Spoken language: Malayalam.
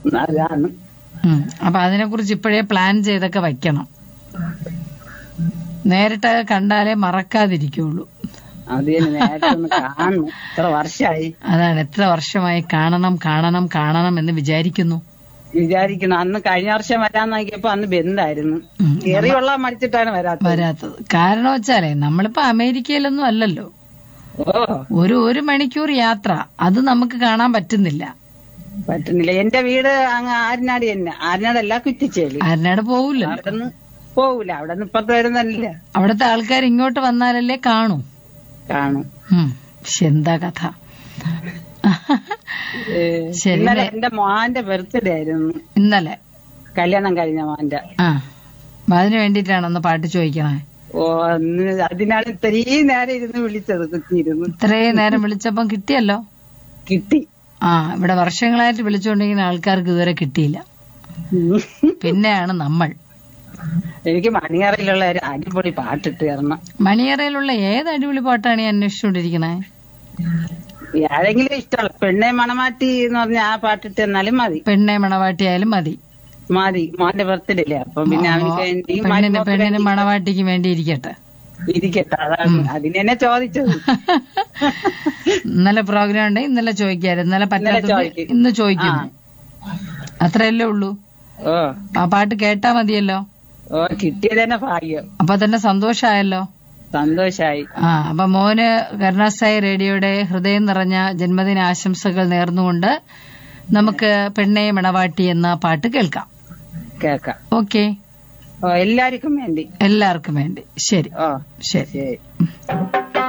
അതാണ് ഉം. അപ്പൊ അതിനെ കുറിച്ച് ഇപ്പോഴേ പ്ലാൻ ചെയ്തൊക്കെ വയ്ക്കണം നേരിട്ട് കണ്ടാലേ മറക്കാതിരിക്കുള്ളൂ അത് തന്നെ നേരത്തെ ഒന്ന് കാണണം ഇത്ര വർഷമായി അതാണ് എത്ര വർഷമായി കാണണം കാണണം കാണണം എന്ന് വിചാരിക്കുന്നു വിചാരിക്കണം അന്ന് കഴിഞ്ഞ വർഷം വരാൻ നോക്കിയപ്പോ അന്ന് ബന്ധായിരുന്നു ഉം. കയറിയുള്ള മടിച്ചിട്ടാണ് വരാത്തത് വരാത്തത് കാരണം വെച്ചാലേ നമ്മളിപ്പോ അമേരിക്കയിലൊന്നും അല്ലല്ലോ ഓ ഒരു ഒരു മണിക്കൂർ യാത്ര അത് നമുക്ക് കാണാൻ പറ്റുന്നില്ല പറ്റുന്നില്ല എന്റെ വീട് അങ്ങ് ആരിനാട് തന്നെ ആരിനാടല്ല കുറ്റിച്ചേല് ആരനാട് പോവില്ല അവിടെ നിന്ന് പോവൂല അവിടെ നിന്ന് ഇപ്പത്ത് വരുന്നില്ല അവിടുത്തെ ആൾക്കാർ ഇങ്ങോട്ട് വന്നാലല്ലേ കാണൂ കാണും ഉം. ശ്ശെ, എന്താ കഥ ഏ, ശരി. ഇന്നലെ എന്റെ മോന്റെ ബർത്ത്ഡേ ആയിരുന്നു ഇന്നലെ കല്യാണം കഴിഞ്ഞ മോന്റെ ആ അപ്പൊ അതിന് വേണ്ടിട്ടാണ് ഒന്ന് പാട്ട് ചോദിക്കണേ ഓ അന്ന് അതിനാണ് ഇത്രയും നേരം ഇരുന്ന് വിളിച്ചത് കുത്തിയിരുന്നു ഇത്രയും നേരം വിളിച്ചപ്പം കിട്ടിയല്ലോ കിട്ടി ആ ഇവിടെ വർഷങ്ങളായിട്ട് വിളിച്ചുകൊണ്ടിരിക്കുന്ന ആൾക്കാർക്ക് ഇതുവരെ കിട്ടിയില്ല ഉം. പിന്നെയാണ് നമ്മൾ എനിക്ക് മണിയറയിലുള്ള ഒരു അടിപൊളി പാട്ടിട്ട് തരണം മണിയറയിലുള്ള ഏത് അടിപൊളി പാട്ടാണ് ഈ അന്വേഷിച്ചുകൊണ്ടിരിക്കണേ ആരെങ്കിലും ഇഷ്ടമുള്ള പെണ്ണെ മണമാറ്റി എന്ന് പറഞ്ഞ ആ പാട്ടിട്ട് തന്നാലും മതി പെണ്ണെ മണവാട്ടിയായാലും മതി മതി മോന്റെ ബർത്ത്ഡേ അല്ലേ അപ്പൊ പിന്നെ അവനിക്ക് വേണ്ടി പെണ്ണിന് പെണ്ണിന് മണവാട്ടിക്ക് വേണ്ടി ഇരിക്കട്ടെ ഇരിക്കട്ടെ അതാണ് അതിന് തന്നെ ചോദിച്ചത് ഇന്നലെ പ്രോഗ്രാം ഉണ്ട് ഇന്നലെ ചോദിക്കാറ് ഇന്നലെ പറ്റാത്ത ചോദിക്കും. ഇന്ന് ചോദിക്കുന്നു അത്രയല്ലേ ഉള്ളൂ ഓ ആ പാട്ട് കേട്ടാ മതിയല്ലോ ഓ കിട്ടിയത് തന്നെ ഭാഗ്യം അപ്പൊ തന്നെ സന്തോഷായല്ലോ സന്തോഷായി ആ അപ്പൊ മോന് കരുണാസായി റേഡിയോയുടെ ഹൃദയം നിറഞ്ഞ ജന്മദിന ആശംസകൾ നേർന്നുകൊണ്ട് നമുക്ക് പെണ്ണെ മണവാട്ടി എന്ന പാട്ട് കേൾക്കാം കേക്കാം ഓക്കെ ഓ എല്ലാവർക്കും വേണ്ടി എല്ലാവർക്കും വേണ്ടി ശരി ഓ ശരി ശരി